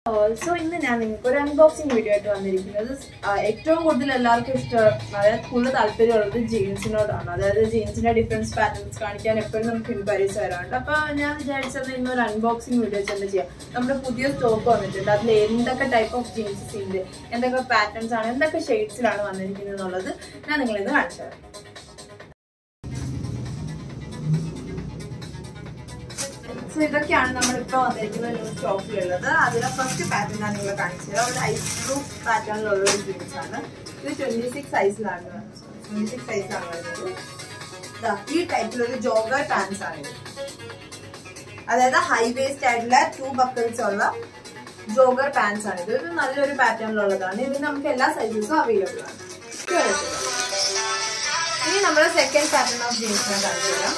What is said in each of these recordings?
So ഇന്ന് ഞാൻ നിങ്ങൾക്ക് ഒരു അൺബോക്സിംഗ് വീഡിയോ ആയിട്ട് വന്നിരിക്കുന്നത് ആ, ഏറ്റവും കൂടുതൽ എല്ലാവർക്കും ഇഷ്ടം അതായത് കൂടുതൽ താല്പര്യമുള്ളത് ജീൻസിനോടാണ് അതായത് ജീൻസിന്റെ ഡിഫറൻസ് പാറ്റേൺസ് കാണിക്കാൻ എപ്പോഴും നമുക്ക് ഇൻക്വയറീസ് വരാറുണ്ട് അപ്പൊ ഞാൻ വിചാരിച്ചത് ഇന്ന് ഒരു അൺബോക്സിംഗ് വീഡിയോ തന്നെ ചെയ്യാം നമ്മുടെ പുതിയ സ്റ്റോക്ക് വന്നിട്ടുണ്ട് അതിൽ എന്തൊക്കെ ടൈപ്പ് ഓഫ് ജീൻസസ് ഉണ്ട് എന്തൊക്കെ പാറ്റേൺസ് ആണ് എന്തൊക്കെ ഷെയ്ഡ്സിലാണ് വന്നിരിക്കുന്നത് എന്നുള്ളത് ഞാൻ നിങ്ങളിന്ന് കാണിച്ചു തരാം സോ ഇതൊക്കെയാണ് നമ്മളിപ്പോ വന്നിരിക്കുന്ന ന്യൂ സ്റ്റോക്കിലുള്ളത് അതിലെ ഫസ്റ്റ് പാറ്റേൺ ആണ് നിങ്ങൾ കാണിച്ചത് ഒരു ഐസ് ബ്ലൂ പാറ്റേണിലുള്ള ഒരു ജീൻസ് ആണ് ഇത് ട്വന്റി സിക്സ് സൈസിലാണ് ട്വന്റി സിക്സ് സൈസിലാണ് വരുന്നത് ദാ, ഈ ടൈപ്പിലൊരു ജോഗർ പാൻസ് ആണ് ഇത് അതായത് ഹൈ വേസ്റ്റ് ആയിട്ടുള്ള ടു ബക്കിൾസ് ഉള്ള ജോഗർ പാൻസ് ആണ് ഇത് ഒരു നല്ലൊരു പാറ്റേണിലുള്ളതാണ് ഇത് നമുക്ക് എല്ലാ സൈസസും അവൈലബിൾ ആണ് ഇത് വരത്തില്ല. ഇനി നമ്മുടെ സെക്കൻഡ് പാറ്റേൺ ഓഫ് ജീൻസ് ഞാൻ കാണിച്ചു തരാം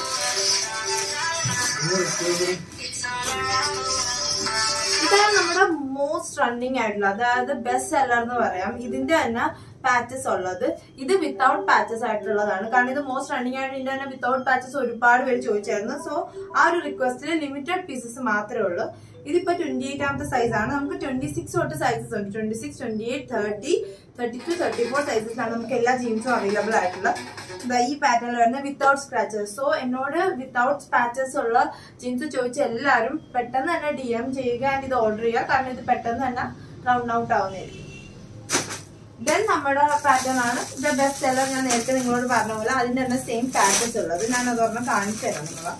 ഇതാണ് നമ്മുടെ മോസ്റ്റ് റണ്ണിങ് ആയിട്ടുള്ള അതായത് ബെസ്റ്റ് സെല്ലർ എന്ന് പറയാം ഇതിന്റെ തന്നെ പാച്ചസ് ഉള്ളത് ഇത് വിത്തൗട്ട് പാച്ചസ് ആയിട്ടുള്ളതാണ് കാരണം ഇത് മോസ്റ്റ് റണ്ണിങ് ആയിട്ട് ഇതിന്റെ തന്നെ വിത്തൗട്ട് പാച്ചസ് ഒരുപാട് പേര് ചോദിച്ചായിരുന്നു സോ ആ ഒരു റിക്വസ്റ്റിൽ ലിമിറ്റഡ് പീസസ് മാത്രമേ ഉള്ളൂ ഇതിപ്പോ ട്വന്റി എയ്റ്റാമത്തെ സൈസ് ആണ് നമുക്ക് ട്വന്റി സിക്സ് തൊട്ട് സൈസസ് ഉണ്ട് twenty six twenty eight thirty thirty two thirty four സൈസസിലാണ് നമുക്ക് എല്ലാ ജീൻസും അവൈലബിൾ ആയിട്ടുള്ളത് ദാ ഈ പാറ്റേണിൽ വരുന്ന വിത്തൗട്ട് സ്ക്രാച്ചസ് സോ എന്നോട് വിത്തൗട്ട് സ്ക്രാച്ചസ് ഉള്ള ജീൻസ് ചോദിച്ച എല്ലാവരും പെട്ടെന്ന് തന്നെ ഡി എം ചെയ്യുക ആൻഡ് ഇത് ഓർഡർ ചെയ്യുക കാരണം ഇത് പെട്ടെന്ന് തന്നെ റൗണ്ട് ഔട്ട് ആവുന്നതായിരിക്കും ദെൻ നമ്മുടെ പാറ്റേൺ ആണ് ദ ബെസ്റ്റ് സെല്ലർ ഞാൻ നേരത്തെ നിങ്ങളോട് പറഞ്ഞ പോലെ അതിന്റെ തന്നെ സെയിം പാറ്റേൺസ് ഉള്ളത് ഞാൻ അതൊരെണ്ണം കാണിച്ചു തരാം നിങ്ങളെ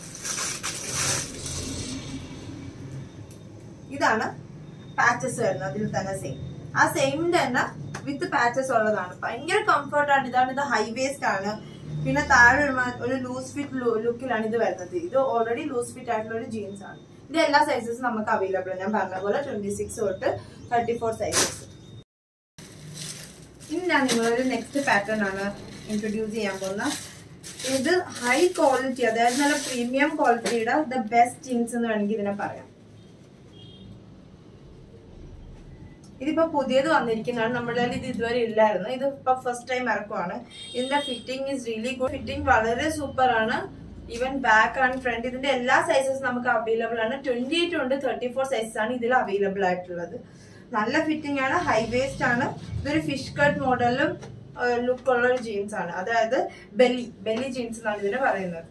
ഇതാണ് പാച്ചസ് വരുന്നത് അതിൽ തന്നെ സെയിം ആ സെയിമിന്റെ തന്നെ വിത്ത് പാച്ചസ് ഉള്ളതാണ് ഭയങ്കര കംഫർട്ടാണ് ഇതാണ് ഇത് ഹൈ വേസ്റ്റ് ആണ് പിന്നെ താഴെ ഒരു മ- ഒരു ലൂസ് ഫിറ്റ് ലുക്കിലാണ് ഇത് വരുന്നത് ഇത് ഓൾറെഡി ലൂസ് ഫിറ്റ് ആയിട്ടുള്ള ഒരു ജീൻസ് ആണ് ഇത് എല്ലാ സൈസസും നമുക്ക് അവൈലബിൾ ആണ് ഞാൻ പറഞ്ഞ പോലെ ട്വന്റി സിക്സ് തൊട്ട് തേർട്ടി ഫോർ സൈസസ് ഇനി ഞാൻ നിങ്ങളൊരു നെക്സ്റ്റ് പാറ്റേൺ ആണ് ഇൻട്രൊഡ്യൂസ് ചെയ്യാൻ പോകുന്ന ഇത് ഹൈ ക്വാളിറ്റി അതായത് നല്ല പ്രീമിയം ക്വാളിറ്റിയുടെ ദ ബെസ്റ്റ് ജീൻസ് എന്ന് വേണമെങ്കിൽ ഇതിനെ പറയാം ഇതിപ്പോ പുതിയത് വന്നിരിക്കുന്നതാണ് നമ്മുടെ കയ്യിൽ ഇത് ഇതുവരെ ഇല്ലായിരുന്നു ഇത് ഇപ്പൊ ഫസ്റ്റ് ടൈം ഇറക്കുവാണ് ഇതിന്റെ fitting is really good fitting വളരെ സൂപ്പർ ആണ് ഈവൻ ബാക്ക് ആൻഡ് ഫ്രണ്ട് ഇതിന്റെ എല്ലാ സൈസസ് നമുക്ക് അവൈലബിൾ ആണ് ട്വന്റി എയ്റ്റ് ഉണ്ട് തേർട്ടി ഫോർ സൈസസ് ആണ് ഇതിൽ അവൈലബിൾ ആയിട്ടുള്ളത് നല്ല ഫിറ്റിംഗ് ആണ് ഹൈ വേസ്റ്റ് ആണ് ഇതൊരു ഫിഷ് കട്ട് മോഡലും ലുക്ക് ഉള്ള ഒരു ജീൻസ് ആണ് അതായത് ബെല്ലി ബെല്ലി ജീൻസ് എന്നാണ് ഇതിന് പറയുന്നത്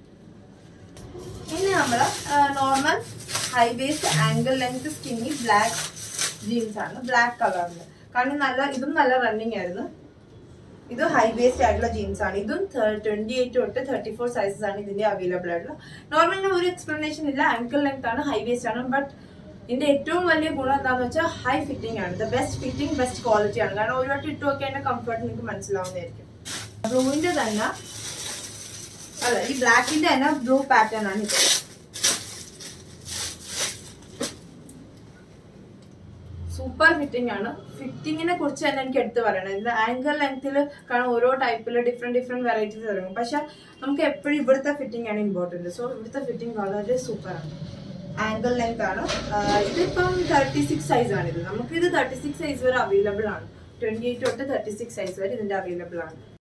ഇനി നമ്മള് normal high waist ankle length skinny black jeans ആണ് ബ്ലാക്ക് കളറിൽ കാരണം നല്ല ഇതും നല്ല റണ്ണിങ് ആയിരുന്നു ഇത് ഹൈ വേസ്റ്റ് ആയിട്ടുള്ള ജീൻസ് ആണ് ഇതും ട്വന്റി എയ്റ്റ് തൊട്ട് തേർട്ടി ഫോർ സൈസസ് ആണ് ഇതിന്റെ അവൈലബിൾ ആയിട്ടുള്ള നോർമലി ഒരു എക്സ്പ്ലനേഷൻ ഇല്ല ആങ്കിൾ ലെങ്ത് ആണ് ഹൈ വേസ്റ്റ് ആണ് ബട്ട് ഇതിന്റെ ഏറ്റവും വലിയ ഗുണം എന്താണെന്ന് വെച്ചാൽ ഹൈ ഫിറ്റിംഗ് ആണ് the best fitting best quality ആണ് കാരണം ഒരു വട്ടം ഇട്ട് നോക്കി അതിന്റെ കംഫർട്ട് നിങ്ങൾക്ക് മനസ്സിലാവുന്നതായിരിക്കും ബ്ലൂവിന്റെ തന്നെ അല്ല ഈ ബ്ലാക്കിന്റെ തന്നെ ബ്ലൂ പാറ്റേൺ ആണ് ഇത് സൂപ്പർ ഫിറ്റിംഗ് ആണ് ഫിറ്റിങ്ങിനെ കുറിച്ച് തന്നെ എനിക്ക് എടുത്ത് പറയണം ഇത് ആംഗിൾ ലെങ്ത്തിൽ കാരണം ഓരോ ടൈപ്പിൽ ഡിഫറെന്റ് ഡിഫറെന്റ് വെറൈറ്റീസ് ഇറങ്ങും പക്ഷെ നമുക്ക് എപ്പോഴും ഇവിടുത്തെ ഫിറ്റിംഗ് ആണ് ഇമ്പോർട്ടന്റ് സോ ഇവിടുത്തെ ഫിറ്റിംഗ് വളരെ സൂപ്പർ ആണ് ആംഗിൾ ലെങ്ത് ആണ് ആഹ് ഇതിപ്പം തേർട്ടി സിക്സ് സൈസ് ആണ് ഇത് നമുക്ക് ഇത് തേർട്ടി സിക്സ് സൈസ് വരെ അവൈലബിൾ ആണ് ട്വന്റി എയ്റ്റ് തൊട്ട് തേർട്ടി സിക്സ് സൈസ് വരെ ഇതിന്റെ അവൈലബിൾ ആണ്